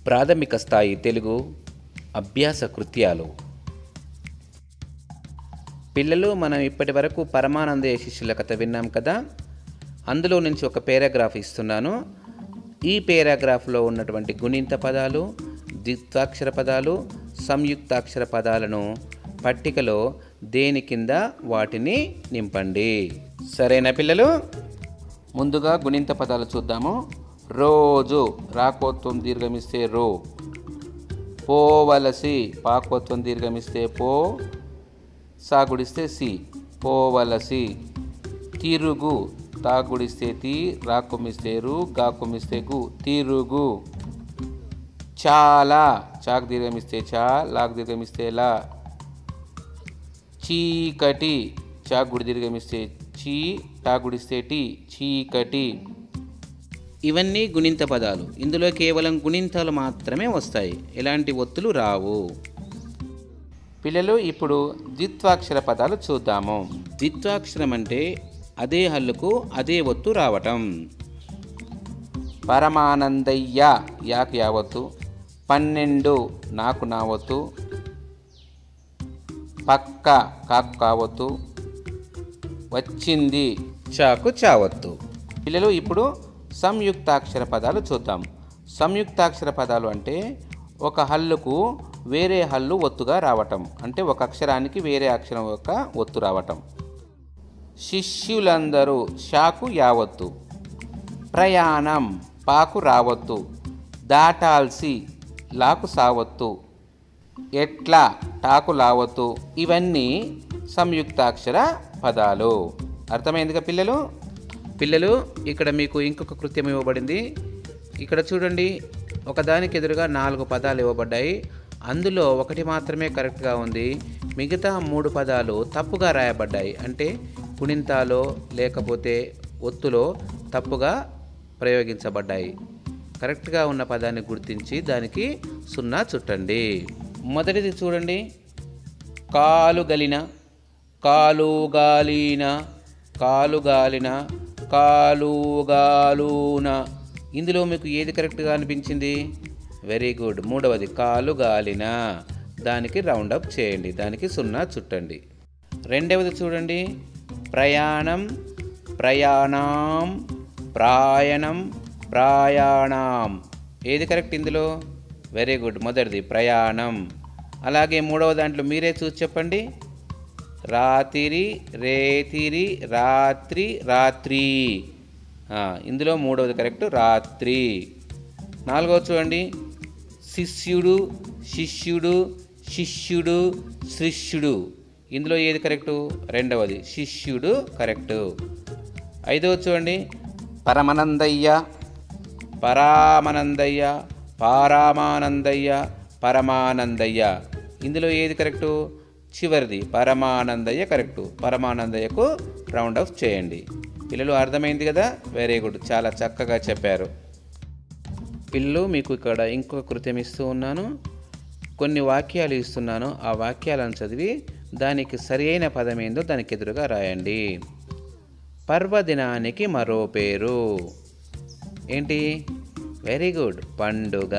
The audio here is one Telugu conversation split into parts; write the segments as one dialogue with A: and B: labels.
A: ప్రాథమిక స్థాయి తెలుగు అభ్యాస కృత్యాలు పిల్లలు మనం ఇప్పటి వరకు పరమానందయ్య శిష్యుల కథ విన్నాం కదా అందులో నుంచి ఒక పేరాగ్రాఫ్ ఇస్తున్నాను ఈ పేరాగ్రాఫ్లో ఉన్నటువంటి గుణింత పదాలు ద్విత్వాక్షర పదాలు సంయుక్తాక్షర పదాలను పట్టికలో దేని కింద వాటిని నింపండి సరేనా పిల్లలు ముందుగా గుణింత పదాలు చూద్దాము రోజు రాకోత్వం దీర్ఘమిస్తే రో పోవలసి పాకోత్వం దీర్ఘమిస్తే పో సాగుడిస్తే సి పోవలసి తిరుగు తాగుడిస్తే తి రాకుమిస్తే రు గాకుమిస్తే గు తిరుగు చాలా చాకు దీర్ఘమిస్తే చా లాకు దీర్ఘమిస్తే లా చీకటి చాకుడి దీర్ఘమిస్తే చీ టాగుడిస్తే టి చీకటి ఇవన్నీ గుణింత పదాలు ఇందులో కేవలం గుణింతాలు మాత్రమే వస్తాయి ఎలాంటి ఒత్తులు రావు పిల్లలు ఇప్పుడు ద్విత్వాక్షర పదాలు చూద్దాము ద్విత్వాక్షరం అంటే అదే హల్లుకు అదే ఒత్తు రావటం పరమానందయ్య యాకు యావత్తు పన్నెండు నాకు నావత్తు పక్క కాకు కావత్తు వచ్చింది చాకు చావత్తు పిల్లలు ఇప్పుడు సంయుక్తాక్షర పదాలు చూద్దాం సంయుక్తాక్షర పదాలు అంటే ఒక హల్లుకు వేరే హల్లు ఒత్తుగా రావటం అంటే ఒక అక్షరానికి వేరే అక్షరం యొక్క ఒత్తు రావటం శిష్యులందరూ షాకు యావత్తు ప్రయాణం పాకు రావత్తు దాటాల్సి లాకు సావత్తు ఎట్లా టాకు లావత్తు ఇవన్నీ సంయుక్తాక్షర పదాలు అర్థమైందిగా పిల్లలు పిల్లలు ఇక్కడ మీకు ఇంకొక కృత్యం ఇవ్వబడింది ఇక్కడ చూడండి ఒకదానికి ఎదురుగా నాలుగు పదాలు ఇవ్వబడ్డాయి అందులో ఒకటి మాత్రమే కరెక్ట్గా ఉంది మిగతా మూడు పదాలు తప్పుగా రాయబడ్డాయి అంటే గుణింతాలో లేకపోతే ఒత్తులో తప్పుగా ప్రయోగించబడ్డాయి కరెక్ట్గా ఉన్న పదాన్ని గుర్తించి దానికి సున్నా చుట్టండి మొదటిది చూడండి కాలుగలిన కాలుగాలిన కాలుగాలిన కాలుగాలున ఇందులో మీకు ఏది కరెక్ట్గా అనిపించింది వెరీ గుడ్ మూడవది కాలుగాలిన దానికి రౌండ్ అప్ చేయండి దానికి సున్నా చుట్టండి రెండవది చూడండి ప్రయాణం ప్రయాణం ప్రాయణం ప్రాయాణం ఏది కరెక్ట్ ఇందులో వెరీ గుడ్ మొదటిది ప్రయాణం అలాగే మూడవ దాంట్లో మీరే చూసి చెప్పండి రాతిరి రేతిరి రాత్రి రాత్రి ఆ, ఇందులో మూడవది కరెక్ట్ రాత్రి నాలుగవది చూడండి శిష్యుడు శిష్యుడు శిష్యుడు శిష్యుడు ఇందులో ఏది కరెక్టు రెండవది శిష్యుడు కరెక్టు ఐదవది చూడండి పరమనందయ్య పరామనందయ్య పారామానందయ్య పరమానందయ్య ఇందులో ఏది కరెక్టు చివరిది పరమానందయ్య కరెక్టు పరమానందయ్యకు రౌండ్ ఆఫ్ చేయండి పిల్లలు అర్థమైంది కదా వెరీ గుడ్ చాలా చక్కగా చెప్పారు పిల్లలు మీకు ఇక్కడ ఇంకొక కృత్యం ఇస్తూ ఉన్నాను కొన్ని వాక్యాలు ఇస్తున్నాను ఆ వాక్యాలను చదివి దానికి సరి అయిన పదం ఏందో దానికి ఎదురుగా రాయండి పర్వదినానికి మరో పేరు ఏంటి వెరీ గుడ్ పండుగ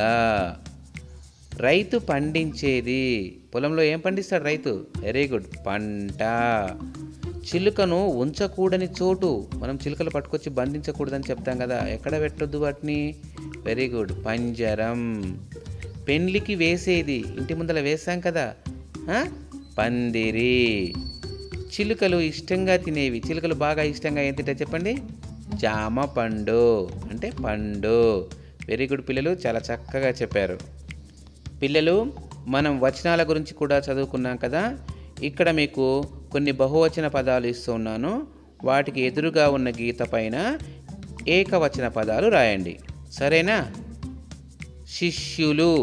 A: రైతు పండించేది పొలంలో ఏం పండిస్తాడు రైతు వెరీ గుడ్ పంట చిలుకను ఉంచకూడని చోటు మనం చిలుకలు పట్టుకొచ్చి బంధించకూడదని చెప్తాం కదా ఎక్కడ పెట్టొద్దు వాటిని వెరీ గుడ్ పంజరం పెండ్లికి వేసేది ఇంటి ముందర వేసాం కదా ఆ? పందిరి చిలుకలు ఇష్టంగా తినేవి చిలుకలు బాగా ఇష్టంగా ఏం తింటాయి చెప్పండి జామ పండు అంటే పండు వెరీ గుడ్ పిల్లలు చాలా చక్కగా చెప్పారు పిల్లలు మనం వచనాల గురించి కూడా చదువుకున్నాం కదా ఇక్కడ మీకు కొన్ని బహువచన పదాలు ఇస్తున్నాను వాటికి ఎదురుగా ఉన్న గీత పైన ఏకవచన పదాలు రాయండి సరేనా శిష్యులు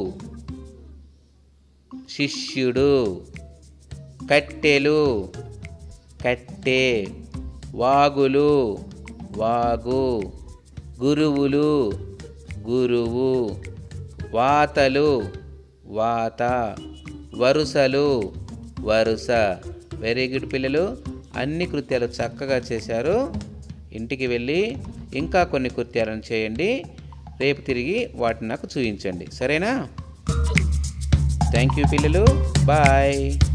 A: శిష్యుడు కట్టెలు కట్టె వాగులు వాగు గురువులు గురువు వాతలు వాత వరుసలు వరుస వెరీ గుడ్ పిల్లలు అన్ని కృత్యాలు చక్కగా చేశారు ఇంటికి వెళ్ళి ఇంకా కొన్ని కృత్యాలను చేయండి రేపు తిరిగి వాటిని నాకు చూపించండి సరేనా థ్యాంక్ యూ పిల్లలు బాయ్